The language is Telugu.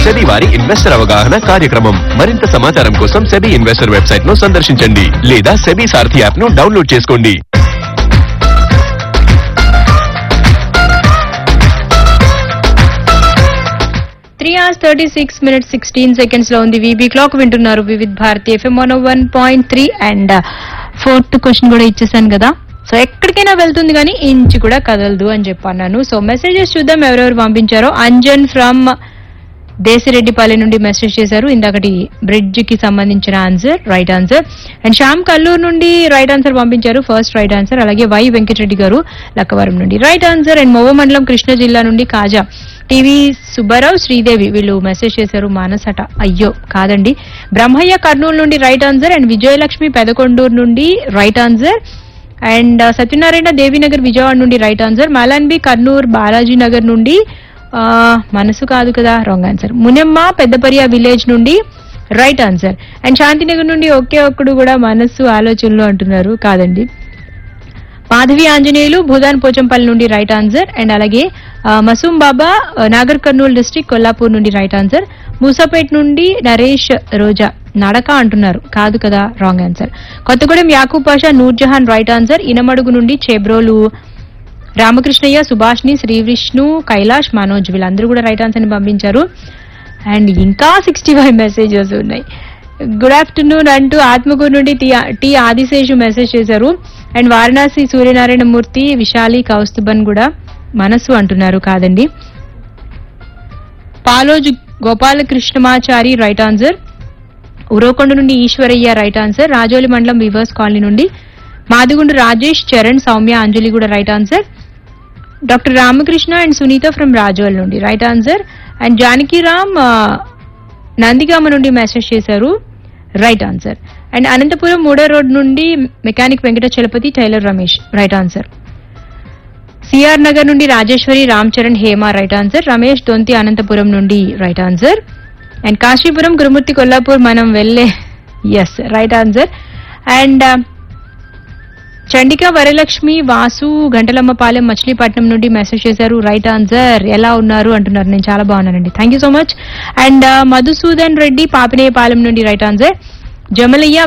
సెబీ వారి ఇన్వెస్టర్ అవగాహన కార్యక్రమం మరింత సమాచారం కోసం సెబీ ఇన్వెస్టర్ వెబ్సైట్ ను సందర్శించండి లేదా సెబీ సారథి యాప్ ను డౌన్లోడ్ చేసుకోండి three hours thirty six minutes sixteen seconds లో ఉంది వీబీ క్లాక్ వింటున్నారు Vividh Bharati FM one one point three and fourth question కూడా ఇచ్చేసాను కదా సో ఎక్కడికైనా వెళ్తుంది కానీ ఇంచు కూడా కదలదు అని చెప్పన్నాను సో మెసేజెస్ చూద్దాం ఎవరెవరు పంపించారో అంజన్ ఫ్రమ్ దేశిరెడ్డిపల్లి నుండి మెసేజ్ చేశారు ఇందాకటి బ్రిడ్జ్ కి సంబంధించిన answer right answer and Shyam Kalluru నుండి రైట్ ఆన్సర్ పంపించారు ఫస్ట్ రైట్ ఆన్సర్ అలాగే వై వెంకటరెడ్డి గారు లక్కవరం నుండి రైట్ ఆన్సర్ అండ్ మొవ మండలం కృష్ణా జిల్లా నుండి కాజా టీవీ సుబ్బారావు శ్రీదేవి వీళ్ళు మెసేజ్ చేశారు మానసట అయ్యో కాదండి బ్రహ్మయ్య కర్నూలు నుండి right answer and Vijayalakshmi Pedakonduru నుండి right answer and Satyanarayana Devinagar Vijayawada నుండి రైట్ ఆన్సర్ మలాన్బి కర్నూర్ బాలాజీ నగర్ నుండి ఆ, మనసు కాదు కదా wrong answer Munemma Peddapariya village నుండి రైట్ ఆన్సర్ అండ్ శాంతినగర్ నుండి ఒకే ఒక్కడు కూడా మనస్సు ఆలోచనలు అంటున్నారు కాదండి మాధవి ఆంజనేయులు భూదాన్ పోచంపల్లి నుండి రైట్ ఆన్సర్ అండ్ అలాగే ఆ, మసూం బాబా ఆ, నాగర్ కర్నూలు డిస్టిక్ కొల్లాపూర్ నుండి రైట్ ఆన్సర్ మూసాపేట్ నుండి నరేష్ రోజా నడక అంటున్నారు కాదు కదా wrong answer Kothagudem Yakub Pasha Noorjahan right answer Inamadugu నుండి చేబ్రోలు రామకృష్ణయ్య సుభాష్ని శ్రీ విష్ణు కైలాష్ మనోజ్ వీళ్ళందరూ కూడా రైట్ ఆన్సర్ ని పంపించారు అండ్ ఇంకా సిక్స్టీ ఫైవ్ మెసేజెస్ ఉన్నాయి గుడ్ ఆఫ్టర్నూన్ అంటూ ఆత్మకూరు నుండి టి టి ఆదిశేషు మెసేజ్ చేశారు అండ్ వారణాసి సూర్యనారాయణ మూర్తి విశాలి కౌస్తుభన్ కూడా మనసు అంటున్నారు కాదండి పాలోజు గోపాలకృష్ణమాచారి రైట్ ఆన్సర్ ఉరవకొండ నుండి ఈశ్వరయ్య రైట్ ఆన్సర్ రాజోలి మండలం వివర్స్ కాలనీ నుండి మాదిగుండు రాజేష్ చరణ్ సౌమ్య అంజలి కూడా right answer doctor Ramakrishna and Sunitha from Rajol నుండి రైట్ ఆన్సర్ అండ్ జానకిరామ్ ఆ, నందిగామ నుండి మెసేజ్ చేశారు రైట్ ఆన్సర్ అండ్ అనంతపురం మూడో రోడ్ నుండి mechanic Venkata Chalapathi tailor Ramesh right answer CR Nagar నుండి రాజేశ్వరి రామ్ చరణ్ హేమ రైట్ ఆన్సర్ రమేష్ దొంతి అనంతపురం నుండి right answer and Kasipuram Gurumurthy Kollapur మనం వెళ్ళే yes right answer and Chandika Varalakshmi Vasu Gantalammapalem Machilipatnam నుండి మెసేజ్ చేశారు రైట్ ఆన్సర్ ఎలా ఉన్నారు అంటున్నారు నేను చాలా బాగున్నానండి thank you so much and Madhusudan Reddy Papineyapalem నుండి రైట్ ఆన్సర్ జమలయ్య